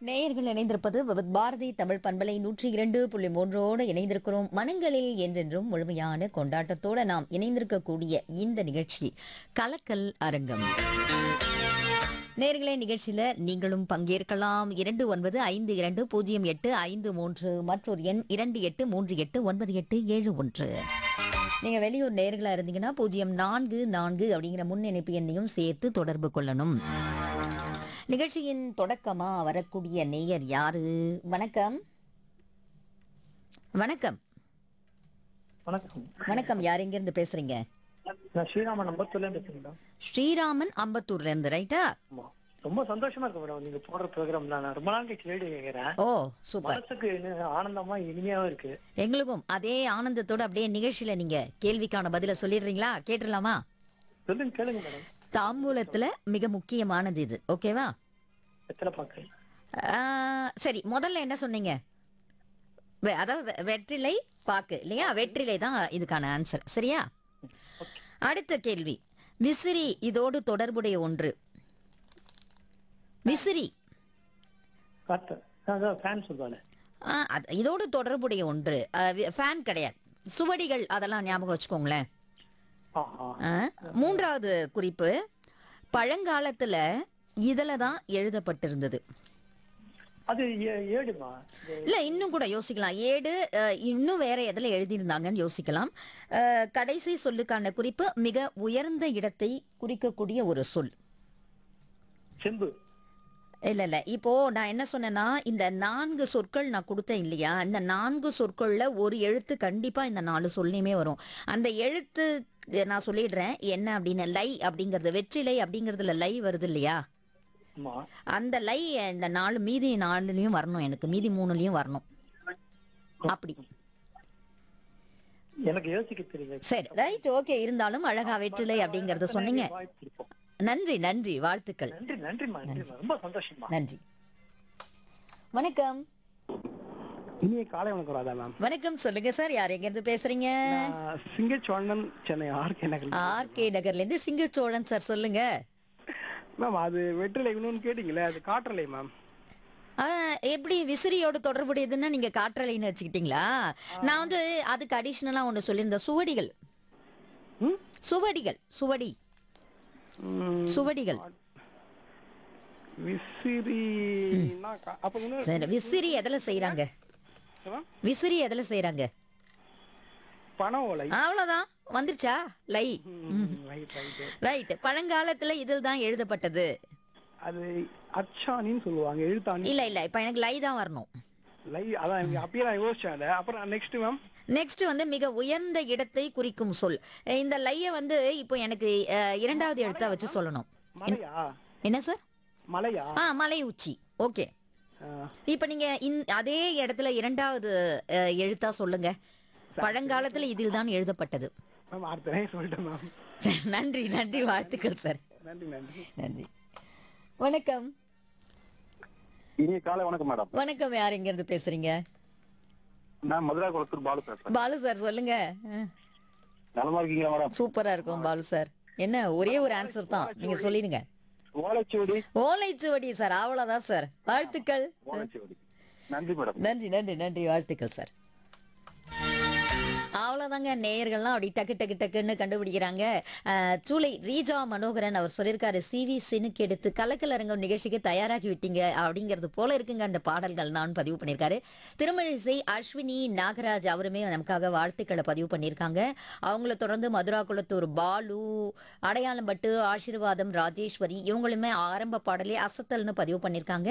நேயர்கள் இணைந்திருப்பது விவித் பாரதி தமிழ் பண்பலை நூற்றி இரண்டு புள்ளி மூன்றோடு இணைந்திருக்கிறோம் மனங்களில் என்றென்றும் முழுமையான கொண்டாட்டத்தோடு நாம் இணைந்திருக்கக்கூடிய இந்த நிகழ்ச்சி கலக்கல் அரங்கம் நேர்களே நிகழ்ச்சியில நீங்களும் பங்கேற்கலாம் இரண்டு ஒன்பது ஐந்து இரண்டு பூஜ்ஜியம் எட்டு ஐந்து மூன்று மற்றொரு எண் இரண்டு எட்டு மூன்று எட்டு ஒன்பது எட்டு ஏழு ஒன்று நீங்க வெளியூர் நேர்களா இருந்தீங்கன்னா பூஜ்ஜியம் நான்கு நான்கு அப்படிங்கிற முன் இணைப்பு எண்ணையும் சேர்த்து தொடர்பு கொள்ளணும் நிகழ்ச்சியின் தொடக்கமா வரக்கூடிய நேயர் யாரு வணக்கம் வணக்கம் வணக்கம் வணக்கம் யார் எங்க இருந்து பேசுறீங்க நான் ஸ்ரீராமன் நம்பத்துல பேசுறேன் மேடம் ஸ்ரீராமன் அம்பத்தூர்ல இருந்து ரைட்டா ஆமா ரொம்ப சந்தோஷமா இருக்கு மேடம் நீங்க போடுற ப்ரோக்ராம் நான் ரொம்ப நாள் கழிச்சு ரேடியோ கேட்கிறேன் ஓ சூப்பர் மனசுக்கு இன்னும் ஆனந்தமா இனிமையாவும் இருக்கு எங்களுக்கும் அதே ஆனந்தத்தோட அப்படியே நிகழ்ச்சியில நீங்க கேள்விக்கான பதில சொல்லிடுறீங்களா கேட்டுடலாமா சொல்லுங்க கேளுங்க மேடம் தாம்பூலத்துல மிக முக்கியமானது இது ஓகேவா எத்தனை பாக்கு ஆ, சரி முதல்ல என்ன சொன்னீங்க வெ- அதாவது வெ- வெற்றிலை பாக்கு இல்லையா வெற்றிலை தான் இதுக்கான ஆன்சர் சரியா அடுத்த கேள்வி விசிறி இதோடு தொடர்புடைய ஒன்று விசிறி காத்து அதான் ஃபேன் சொல்லுவாங்க ஆ, அது- இதோடு தொடர்புடைய ஒன்று ஃபேன் கிடையாது சுவடிகள் அதெல்லாம் ஞாபகம் வச்சுக்கோங்களேன் ஆஹா ஆ, மூன்றாவது குறிப்பு பழங்காலத்துல இதுல தான் எழுதப்பட்டிருந்தது அது ஏ- ஏடுமா இது இல்ல இன்னும் கூட யோசிக்கலாம் ஏடு அஹ், இன்னும் வேற எதுல எழுதியிருந்தாங்கன்னு யோசிக்கலாம் அஹ், கடைசி சொல்லுக்கான குறிப்பு மிக உயர்ந்த இடத்தை குறிக்கக்கூடிய ஒரு சொல் செம்பு இல்ல இல்ல இப்போ நான் என்ன சொன்னேன்னா இந்த நான்கு சொற்கள் நான் கொடுத்தேன் இல்லையா இந்த நான்கு சொற்கள்ல ஒரு எழுத்து கண்டிப்பா இந்த நாலு சொல்லையுமே வரும் அந்த எழுத்து நான் சொல்லிடுறேன் என்ன அப்படின்னு லை அப்படிங்கிறது வெற்றிலை அப்படிங்கறதுல லை வருது இல்லையா ஆமா அந்த லை இந்த நாலு மீதி நாலுலயும் வரணும் எனக்கு மீதி மூணுலயும் வரணும் அப்படி எனக்கு யோசிக்க தெரியல சரி ரைட் ஓகே இருந்தாலும் அழகா வெற்றிலை அப்படிங்கறத சொன்னீங்க வாய்ப்பு இருக்கும். நன்றி நன்றி வாழ்த்துக்கள் நன்றி நன்றிமா நன்றிமா ரொம்ப சந்தோஷமா நன்றி வணக்கம் இனிய காலை வணக்கம் ராதா மேம் வணக்கம் சொல்லுங்க சார் யார் எங்க இருந்து பேசுறீங்க சிங்கச்சோழன் சென்னை ஆர்கே நகர் ஆர்கே நகர்ல இருந்து சிங்கச்சோழன் சார் சொல்லுங்க மேம் அது வெற்றிலை இன்னொன்னு கேட்டீங்களே அது காற்றலை மேம் ஆ, எப்படி விசிறியோட தொடர்புடையதுன்னா நீங்க காற்றலைன்னு வச்சுக்கிட்டீங்களா நான் வந்து அதுக்கு அடிஷனலா ஒண்ணு சொல்லியிருந்தேன் சுவடிகள் ம்? சுவடிகள் சுவடி ம், சுவடிகள் விசிறினா கா- அப்ப இன்னொரு சரி விசிறி எதுல செய்யறாங்க மேம், விசிறி எதுல செய்யறாங்க பனை ஓலை அவ்வளவுதான் வந்துருச்சா லை ரைட் ரைட் ரைட் பழங்காலத்துல இதில் தான் எழுதப்பட்டது அது அச்சானின்னு சொல்லுவாங்க எழுத்தாணி இல்ல இல்ல இப்ப எனக்கு லை தான் வரணும் லை அதான் எனக்கு அப்பயே நான் யோசிச்சேன் அதை அப்புறம் நெக்ஸ்ட் மேம் நெக்ஸ்ட் வந்து மிக உயர்ந்த இடத்தை குறிக்கும் சொல் அஹ் இந்த லைய வந்து இப்போ எனக்கு அஹ், இரண்டாவது எழுத்தா வச்சு சொல்லணும் மலையா என்ன சார் மலையா ஆ மலை உச்சி ஓகே ஆ, இப்போ நீங்க இந்- அதே இடத்துல இரண்டாவது அஹ், எழுத்தா சொல்லுங்க பழங்காலத்துல இதில் தான் எழுதப்பட்டது மேம் அடுத்த நேரம் சொல்லிட்டேன் மேம் சரி, நன்றி நன்றி வாழ்த்துக்கள் சார் நன்றி நன்றி நன்றி வணக்கம் இனிய காலை வணக்கம் மேடம் வணக்கம் யார் எங்க இருந்து பேசுறீங்க நான் மதுரா குளத்தூர் பாலு பேசுறேன் பாலு சார் சொல்லுங்க அஹ், நலமா இருக்கீங்களா மேடம் சூப்பரா இருக்கும் பாலு சார் என்ன ஒரே ஒரு ஆன்சர் தான் நீங்க சொல்லிடுங்க ஓலைச்சுவடி ஓலைச்சுவடி சார் அவ்வளவுதான் சார் வாழ்த்துக்கள் ஓலைச்சுவடி நன்றி மேடம் நன்றி நன்றி நன்றி வாழ்த்துக்கள் சார் அவ்வளோதாங்க நேயர்கள்லாம் அப்படி டக்கு டக்கு டக்குன்னு கண்டுபிடிக்கிறாங்க அஹ், சூளை ரீஜா மனோகரன் அவர் சொல்லியிருக்காரு சிவி சினுக்கு எடுத்து கலக்கலரங்கம் நிகழ்ச்சிக்கு தயாராகி விட்டீங்க அப்படிங்கிறது போல இருக்குங்க அந்த பாடல்கள் நான் பதிவு பண்ணியிருக்காரு திருமழிசை அஸ்வினி நாகராஜ் அவருமே நமக்காக வாழ்த்துக்களை பதிவு பண்ணியிருக்காங்க அவங்கள தொடர்ந்து மதுரா குளத்தூர் பாலு அடையாளம் பட்டு ஆசீர்வாதம் ராஜேஸ்வரி இவங்களுமே ஆரம்ப பாடலே அசத்தல்னு பதிவு பண்ணியிருக்காங்க